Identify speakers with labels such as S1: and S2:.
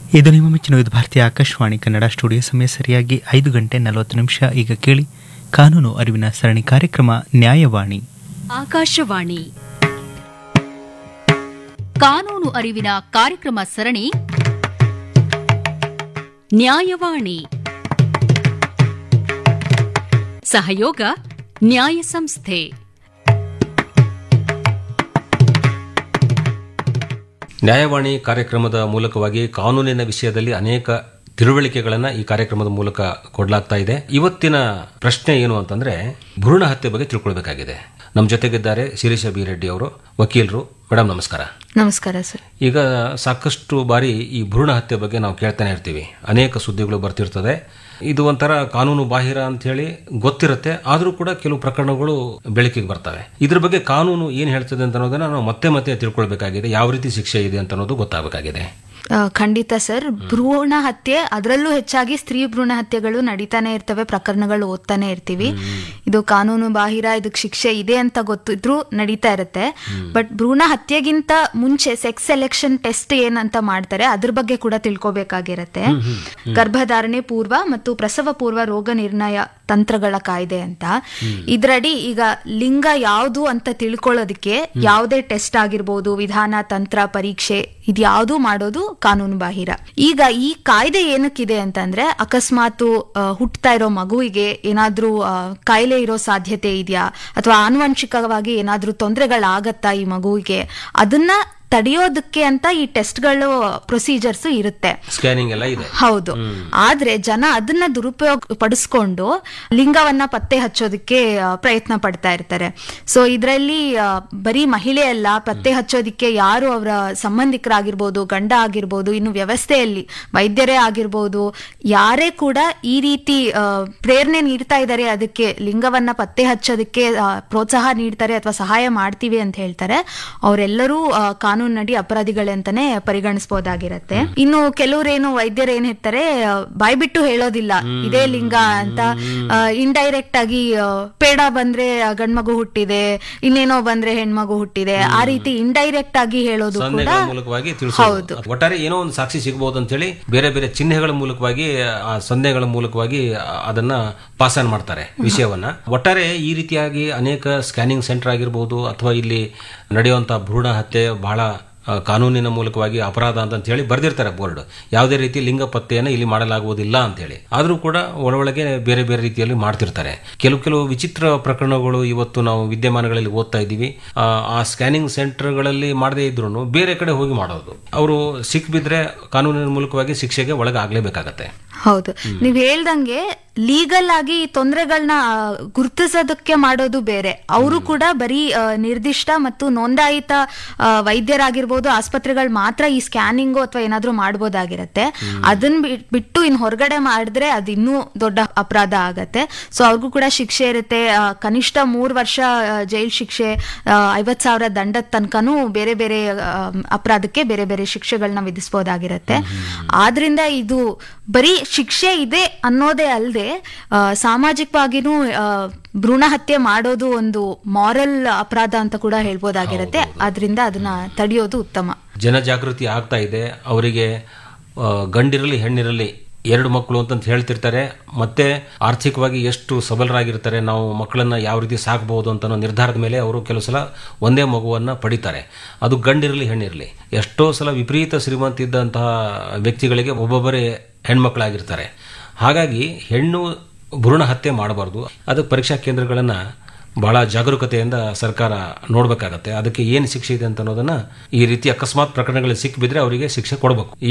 S1: ಇದು ನಿಮ್ಮ ಮೆಚ್ಚಿನ ವಿವಿಧ ಭಾರತೀಯ ಆಕಾಶವಾಣಿ ಕನ್ನಡ ಸ್ಟುಡಿಯೋ ಸಮಯ ಸರಿಯಾಗಿ ಐದು ಗಂಟೆ ನಲವತ್ತು ನಿಮಿಷ ಈಗ ಕೇಳಿ ಕಾನೂನು ಅರಿವಿನ ಸರಣಿ ಕಾರ್ಯಕ್ರಮ ನ್ಯಾಯವಾಣಿ
S2: ಆಕಾಶವಾಣಿ ಕಾನೂನು ಅರಿವಿನ ಕಾರ್ಯಕ್ರಮ ಸರಣಿ ನ್ಯಾಯವಾಣಿ ಸಹಯೋಗ ನ್ಯಾಯ ಸಂಸ್ಥೆ
S3: ನ್ಯಾಯವಾಣಿ ಕಾರ್ಯಕ್ರಮದ ಮೂಲಕವಾಗಿ ಕಾನೂನಿನ ವಿಷಯದಲ್ಲಿ ಅನೇಕ ತಿಳುವಳಿಕೆಗಳನ್ನು ಈ ಕಾರ್ಯಕ್ರಮದ ಮೂಲಕ ಕೊಡಲಾಗ್ತಾ ಇದೆ ಇವತ್ತಿನ ಪ್ರಶ್ನೆ ಏನು ಅಂತಂದ್ರೆ ಭ್ರೂಣ ಹತ್ಯೆ ಬಗ್ಗೆ ತಿಳ್ಕೊಳ್ಬೇಕಾಗಿದೆ ನಮ್ಮ ಜೊತೆಗಿದ್ದಾರೆ ಶಿರೀಷ ಬಿ ರೆಡ್ಡಿ ಅವರು ವಕೀಲರು ಮೇಡಮ್ ನಮಸ್ಕಾರ
S4: ನಮಸ್ಕಾರ ಸರ್
S3: ಈಗ ಸಾಕಷ್ಟು ಬಾರಿ ಈ ಭ್ರೂಣ ಹತ್ಯೆ ಬಗ್ಗೆ ನಾವು ಕೇಳ್ತಾನೆ ಇರ್ತೀವಿ ಅನೇಕ ಸುದ್ದಿಗಳು ಬರ್ತಿರ್ತದೆ ಇದು ಒಂಥರ ಕಾನೂನು ಬಾಹಿರ ಅಂತ ಹೇಳಿ ಗೊತ್ತಿರುತ್ತೆ ಆದರೂ ಕೂಡ ಕೆಲವು ಪ್ರಕರಣಗಳು ಬೆಳಕಿಗೆ ಬರ್ತವೆ ಇದ್ರ ಬಗ್ಗೆ ಕಾನೂನು ಏನು ಹೇಳ್ತದೆ ಅಂತ ಅನ್ನೋದನ್ನ ನಾವು ಮತ್ತೆ ಮತ್ತೆ ತಿಳ್ಕೊಳ್ಬೇಕಾಗಿದೆ ಯಾವ ರೀತಿ ಶಿಕ್ಷೆ ಇದೆ ಅಂತ ಅನ್ನೋದು ಗೊತ್ತಾಗಬೇಕಾಗಿದೆ
S4: ಆ, ಖಂಡಿತ ಸರ್ ಭ್ರೂಣ ಹತ್ಯೆ ಅದರಲ್ಲೂ ಹೆಚ್ಚಾಗಿ ಸ್ತ್ರೀ ಭ್ರೂಣ ಹತ್ಯೆಗಳು ನಡೀತಾನೆ ಇರ್ತವೆ ಪ್ರಕರಣಗಳು ಓದ್ತಾನೆ ಇರ್ತೀವಿ ಇದು ಕಾನೂನು ಬಾಹಿರ ಇದಕ್ಕೆ ಶಿಕ್ಷೆ ಇದೆ ಅಂತ ಗೊತ್ತಿದ್ರು ನಡೀತಾ ಇರುತ್ತೆ ಬಟ್ ಭ್ರೂಣ ಹತ್ಯೆಗಿಂತ ಮುಂಚೆ ಸೆಕ್ಸ್ ಸೆಲೆಕ್ಷನ್ ಟೆಸ್ಟ್ ಏನಂತ ಮಾಡ್ತಾರೆ ಅದ್ರ ಬಗ್ಗೆ ಕೂಡ ತಿಳ್ಕೊಬೇಕಾಗಿರತ್ತೆ ಗರ್ಭಧಾರಣೆ ಪೂರ್ವ ಮತ್ತು ಪ್ರಸವ ಪೂರ್ವ ರೋಗ ನಿರ್ಣಯ ತಂತ್ರಗಳ ಕಾಯ್ದೆ ಅಂತ ಇದ್ರಡಿ ಈಗ ಲಿಂಗ ಯಾವುದು ಅಂತ ತಿಳ್ಕೊಳ್ಳೋದಕ್ಕೆ ಯಾವುದೇ ಟೆಸ್ಟ್ ಆಗಿರ್ಬೋದು ವಿಧಾನ ತಂತ್ರ ಪರೀಕ್ಷೆ ಇದ್ಯಾವುದು ಮಾಡೋದು ಕಾನೂನು ಬಾಹಿರ ಈಗ ಈ ಕಾಯ್ದೆ ಏನಕ್ಕಿದೆ ಅಂತಂದ್ರೆ ಅಕಸ್ಮಾತ್ ಹುಟ್ಟತಾ ಇರೋ ಮಗುವಿಗೆ ಏನಾದ್ರೂ ಆ, ಕಾಯಿಲೆ ಇರೋ ಸಾಧ್ಯತೆ ಇದೆಯಾ ಅಥವಾ ಆನುವಂಶಿಕವಾಗಿ ಏನಾದ್ರೂ ತೊಂದರೆಗಳಾಗತ್ತಾ ಈ ಮಗುವಿಗೆ ಅದನ್ನ ತಡೆಯೋದಕ್ಕೆ ಅಂತ ಈ ಟೆಸ್ಟ್ಗಳು ಪ್ರೊಸೀಜರ್ಸ್ ಇರುತ್ತೆ
S3: ಸ್ಕ್ಯಾನಿಂಗ್ ಎಲ್ಲ ಇದೆ
S4: ಹೌದು ಆದ್ರೆ ಜನ ಅದನ್ನ ದುರುಪಯೋಗ ಪಡಿಸ್ಕೊಂಡು ಲಿಂಗವನ್ನ ಪತ್ತೆ ಹಚ್ಚೋದಕ್ಕೆ ಆ, ಪ್ರಯತ್ನ ಪಡ್ತಾ ಇರ್ತಾರೆ ಸೊ ಇದರಲ್ಲಿ ಬರೀ ಮಹಿಳೆ ಅಲ್ಲ ಪತ್ತೆ ಹಚ್ಚೋದಿಕ್ಕೆ ಯಾರು ಅವರ ಸಂಬಂಧಿಕರಾಗಿರ್ಬೋದು ಗಂಡ ಆಗಿರ್ಬೋದು ಇನ್ನು ವ್ಯವಸ್ಥೆಯಲ್ಲಿ ವೈದ್ಯರೇ ಆಗಿರ್ಬೋದು ಯಾರೇ ಕೂಡ ಈ ರೀತಿ ಆ, ಪ್ರೇರಣೆ ನೀಡ್ತಾ ಇದ್ದಾರೆ ಅದಕ್ಕೆ ಲಿಂಗವನ್ನ ಪತ್ತೆ ಹಚ್ಚೋದಕ್ಕೆ ಆ, ಪ್ರೋತ್ಸಾಹ ನೀಡ್ತಾರೆ ಅಥವಾ ಸಹಾಯ ಮಾಡ್ತೀವಿ ಅಂತ ಹೇಳ್ತಾರೆ ಅವರೆಲ್ಲರೂ ಕಾನೂನಡಿ ಅಪರಾಧಿಗಳೇ ಅಂತಾನೆ ಪರಿಗಣಿಸಬಹುದಾಗಿರತ್ತೆ ಇನ್ನು ಕೆಲವರೇನು ವೈದ್ಯರು ಏನ್ ಹೇಳ್ತಾರೆ ಆ, ಬಾಯ್ಬಿಟ್ಟು ಹೇಳೋದಿಲ್ಲ ಇದೇ ಲಿಂಗ ಅಂತ ಇಂಡೈರೆಕ್ಟ್ ಆಗಿ ಆ, ಪೇಡ ಬಂದ್ರೆ ಆ, ಗಂಡ್ಮಗು ಹುಟ್ಟಿದೆ ಇನ್ನೇನೋ ಬಂದ್ರೆ ಹೆಣ್ಮಗು ಹುಟ್ಟಿದೆ ಆ ರೀತಿ ಇಂಡೈರೆಕ್ಟ್ ಆಗಿ ಹೇಳೋದು ಕೂಡ
S3: ಸನ್ನೆಗಳ ಮೂಲಕವಾಗಿ ತಿಳಿಸೋದು ಒಟ್ಟಾರೆ ಏನೋ ಒಂದು ಸಾಕ್ಷಿ ಸಿಗಬಹುದು ಅಂತ ಹೇಳಿ ಬೇರೆ ಬೇರೆ ಚಿಹ್ನೆಗಳ ಮೂಲಕವಾಗಿ ಆ ಸನ್ನೆಗಳ ಮೂಲಕವಾಗಿ ಆ, ಅದನ್ನ ಪಾಸ್ ಆನ್ ಮಾಡ್ತಾರೆ ವಿಷಯವನ್ನ ಒಟ್ಟಾರೆ ಈ ರೀತಿಯಾಗಿ ಅನೇಕ ಸ್ಕ್ಯಾನಿಂಗ್ ಸೆಂಟರ್ ಆಗಿರ್ಬೋದು ಅಥವಾ ಇಲ್ಲಿ ನಡೆಯುವಂತ ಭ್ರೂಣ ಹತ್ಯೆ ಬಹಳ ಆ, ಕಾನೂನಿನ ಮೂಲಕವಾಗಿ ಅಪರಾಧ ಅಂತ ಹೇಳಿ ಬರ್ದಿರ್ತಾರೆ ಬೋರ್ಡ್ ಯಾವುದೇ ರೀತಿ ಲಿಂಗ ಪತ್ತೆಯನ್ನು ಇಲ್ಲಿ ಮಾಡಲಾಗುವುದಿಲ್ಲ ಅಂತ ಹೇಳಿ ಆದರೂ ಕೂಡ ಒಳೊಳಗೆ ಬೇರೆ ಬೇರೆ ರೀತಿಯಲ್ಲಿ ಮಾಡ್ತಿರ್ತಾರೆ ಕೆಲವು ಕೆಲವು ವಿಚಿತ್ರ ಪ್ರಕರಣಗಳು ಇವತ್ತು ನಾವು ವಿದ್ಯಮಾನಗಳಲ್ಲಿ ಓದ್ತಾ ಇದ್ದೀವಿ ಆ, ಆ ಸ್ಕ್ಯಾನಿಂಗ್ ಸೆಂಟರ್ಗಳಲ್ಲಿ ಮಾಡದೇ ಇದ್ರು ಬೇರೆ ಕಡೆ ಹೋಗಿ ಮಾಡೋದು ಅವರು ಸಿಕ್ಬಿದ್ರೆ ಕಾನೂನಿನ ಮೂಲಕವಾಗಿ ಶಿಕ್ಷೆಗೆ ಒಳಗಾಗಲೇಬೇಕಾಗತ್ತೆ
S4: ಹೌದು ನೀವ್ ಹೇಳ್ದಂಗೆ ಲೀಗಲ್ ಆಗಿ ಈ ತೊಂದರೆಗಳನ್ನ ಗುರುತಿಸೋದಕ್ಕೆ ಮಾಡೋದು ಬೇರೆ ಅವರು ಕೂಡ ಬರೀ ಆ, ನಿರ್ದಿಷ್ಟ ಮತ್ತು ನೋಂದಾಯಿತ ಆ, ವೈದ್ಯರಾಗಿರ್ಬೋದು ಆಸ್ಪತ್ರೆಗಳು ಮಾತ್ರ ಈ ಸ್ಕ್ಯಾನಿಂಗು ಅಥವಾ ಏನಾದ್ರೂ ಮಾಡ್ಬೋದಾಗಿರತ್ತೆ ಅದನ್ನ ಬಿಟ್- ಬಿಟ್ಟು ಇನ್ ಹೊರಗಡೆ ಮಾಡಿದ್ರೆ ಅದು ಇನ್ನೂ ದೊಡ್ಡ ಅಪರಾಧ ಆಗತ್ತೆ ಸೊ ಅವ್ರಿಗೂ ಕೂಡ ಶಿಕ್ಷೆ ಇರುತ್ತೆ ಆ, ಕನಿಷ್ಠ ಮೂರ್ ವರ್ಷ ಆ, ಜೈಲ್ ಶಿಕ್ಷೆ ಐವತ್ ಸಾವಿರ ದಂಡದ ತನಕನೂ ಬೇರೆ ಬೇರೆ ಆ, ಅಪರಾಧಕ್ಕೆ ಬೇರೆ ಬೇರೆ ಶಿಕ್ಷೆಗಳನ್ನ ವಿಧಿಸಬಹುದಾಗಿರತ್ತೆ ಆದ್ರಿಂದ ಇದು ಬರೀ ಶಿಕ್ಷೆ ಇದೆ ಅನ್ನೋದೇ ಅಲ್ಲದೆ ಸಾಮಾಜಿಕವಾಗಿನೂ ಆ, ಭ್ರೂಣ ಹತ್ಯೆ ಮಾಡೋದು ಒಂದು ಮಾರಲ್ ಅಪರಾಧ ಅಂತ ಕೂಡ ಹೇಳ್ಬೋದಾಗಿರತ್ತೆ ಅದರಿಂದ ಅದನ್ನ ತಡೆಯೋದು ಉತ್ತಮ
S3: ಜನಜಾಗೃತಿ ಆಗ್ತಾ ಇದೆ ಅವರಿಗೆ ಆ, ಗಂಡಿರಲಿ ಹೆಣ್ಣಿರಲಿ ಎರಡು ಮಕ್ಕಳು ಅಂತಂತ ಹೇಳ್ತಿರ್ತಾರೆ ಮತ್ತೆ ಆರ್ಥಿಕವಾಗಿ ಎಷ್ಟು ಸಬಲರಾಗಿರ್ತಾರೆ ನಾವು ಮಕ್ಕಳನ್ನ ಯಾವ ರೀತಿ ಸಾಕಬಹುದು ಅಂತ ಅನ್ನೋ ನಿರ್ಧಾರದ ಮೇಲೆ ಅವರು ಕೆಲವು ಸಲ ಒಂದೇ ಮಗುವನ್ನ ಪಡಿತಾರೆ ಅದು ಗಂಡಿರಲಿ ಹೆಣ್ಣಿರಲಿ ಎಷ್ಟೋ ಸಲ ವಿಪರೀತ ಶ್ರೀಮಂತ ಇದ್ದಂತಹ ವ್ಯಕ್ತಿಗಳಿಗೆ ಒಬ್ಬೊಬ್ಬರೇ ಹೆಣ್ಮಕ್ಳಾಗಿರ್ತಾರೆ ಹಾಗಾಗಿ ಹೆಣ್ಣು ಭ್ರೂಣ ಹತ್ಯೆ ಮಾಡಬಾರ್ದು ಅದಕ್ಕೆ ಪರೀಕ್ಷಾ ಕೇಂದ್ರಗಳನ್ನ ಬಹಳ ಜಾಗರೂಕತೆಯಿಂದ ಸರ್ಕಾರ ನೋಡ್ಬೇಕಾಗತ್ತೆ ಅದಕ್ಕೆ ಏನು ಶಿಕ್ಷೆ ಇದೆ ಅಂತ ಅನ್ನೋದನ್ನ ಈ ರೀತಿ ಅಕಸ್ಮಾತ್ ಪ್ರಕರಣಗಳಲ್ಲಿ ಸಿಕ್ಕಿಬಿದ್ರೆ ಅವರಿಗೆ ಶಿಕ್ಷೆ ಕೊಡಬೇಕು